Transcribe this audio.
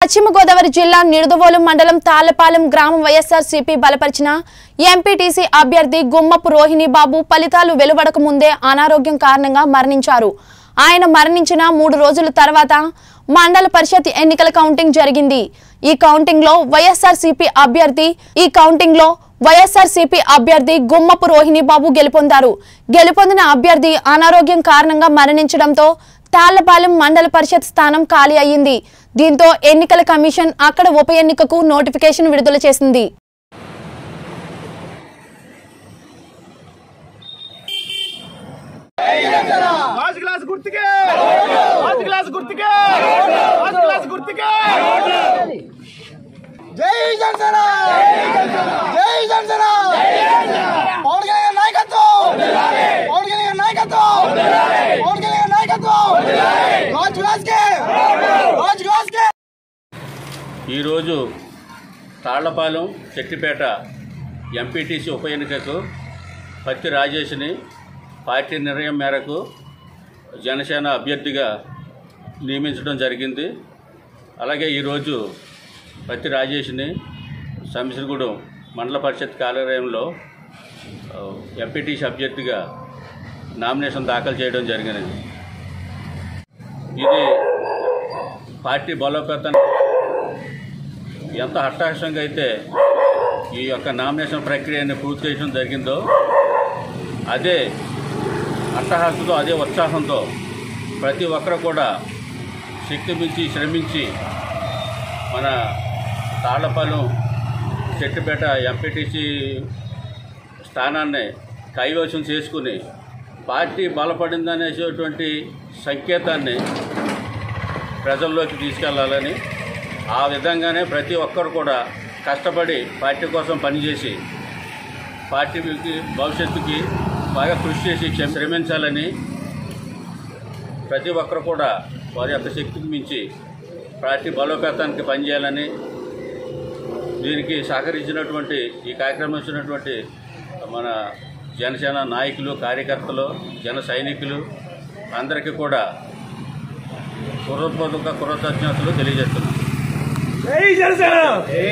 పశ్చిమ గోదావరి జిల్లా నిడుదవోలు మండలం తాళ్లపాలెం గ్రామం వైఎస్ఆర్ సిపి బలపరిచిన ఎంపీటీసీ అభ్యర్థి గుమ్మపు రోహిణి బాబు ఫలితాలు వెలువడక ముందే అనారోగ్యం కారణంగా మరణించారు ఆయన మరణించిన మూడు రోజుల తర్వాత మండల పరిషత్ ఎన్నికల కౌంటింగ్ జరిగింది ఈ కౌంటింగ్ లో వైఎస్ఆర్ సిపి అభ్యర్థి ఈ కౌంటింగ్ లో వైఎస్ఆర్ సిపి అభ్యర్థి గుమ్మపు రోహిణి బాబు గెలుపొందారు గెలుపొందిన అభ్యర్థి అనారోగ్యం కారణంగా మరణించడంతో తాళ్లపాలెం మండల పరిషత్ స్థానం ఖాళీ అయ్యింది దీంతో ఎన్నికల కమిషన్ అక్కడ ఉప ఎన్నికకు నోటిఫికేషన్ విడుదల చేసింది ఫస్ట్ క్లాస్ గుర్తుకే ఫస్ట్ క్లాస్ గుర్తుకే ఫస్ట్ క్లాస్ గుర్తుకే జై జనసేన జై జనసేన పవన్ కళ్యాణ్ నాయకత్వం పవన్ కళ్యాణ్ నాయకత్వం పవన్ కళ్యాణ్ నాయకత్వం రాజ్ గ్లాస్కే రాజ్ గ్లాస్కే ఈరోజు తాళ్లపాలెం చెట్టిపేట ఎంపీటీసీ ఉప ఎన్నికకు పత్తి రాజేష్ని పార్టీ నిర్ణయం మేరకు జనసేన అభ్యర్థిగా నియమించడం జరిగింది అలాగే ఈరోజు పత్తి రాజేష్ని శంసరగూడెం మండల పరిషత్ కార్యాలయంలో ఆ, ఎంపీటీసీ అభ్యర్థిగా నామినేషన్ దాఖలు చేయడం జరిగినది ఇది పార్టీ బలోపేతం ఎంత హర్షాహర్షంగా అయితే ఈ యొక్క నామినేషన్ ప్రక్రియని పూర్తి చేయడం జరిగిందో అదే అట్టహాసంతో అదే ఉత్సాహంతో ప్రతి ఒక్కరు కూడా శక్తి మించి శ్రమించి మన తాళ్లపాలెం చెట్టుపేట ఎంపీటీసీ స్థానాన్ని కైవసం చేసుకుని పార్టీ బలపడిందనేటువంటి సంకేతాన్ని ప్రజల్లోకి తీసుకెళ్లాలని ఆ విధంగానే ప్రతి ఒక్కరు కూడా కష్టపడి పార్టీ కోసం పనిచేసి పార్టీకి భవిష్యత్తుకి బాగా కృషి చేసి క్షమ- శ్రమించాలని ప్రతి ఒక్కరు కూడా వారి యొక్క శక్తికి మించి పార్టీ బలోపేతానికి పనిచేయాలని దీనికి సహకరించినటువంటి ఈ కార్యక్రమం ఇచ్చినటువంటి మన జనసేన నాయకులు కార్యకర్తలు జన సైనికులు అందరికీ కూడా హృదయపూర్వక కృతజ్ఞతలు తెలియజేస్తున్నాను జై జనసేన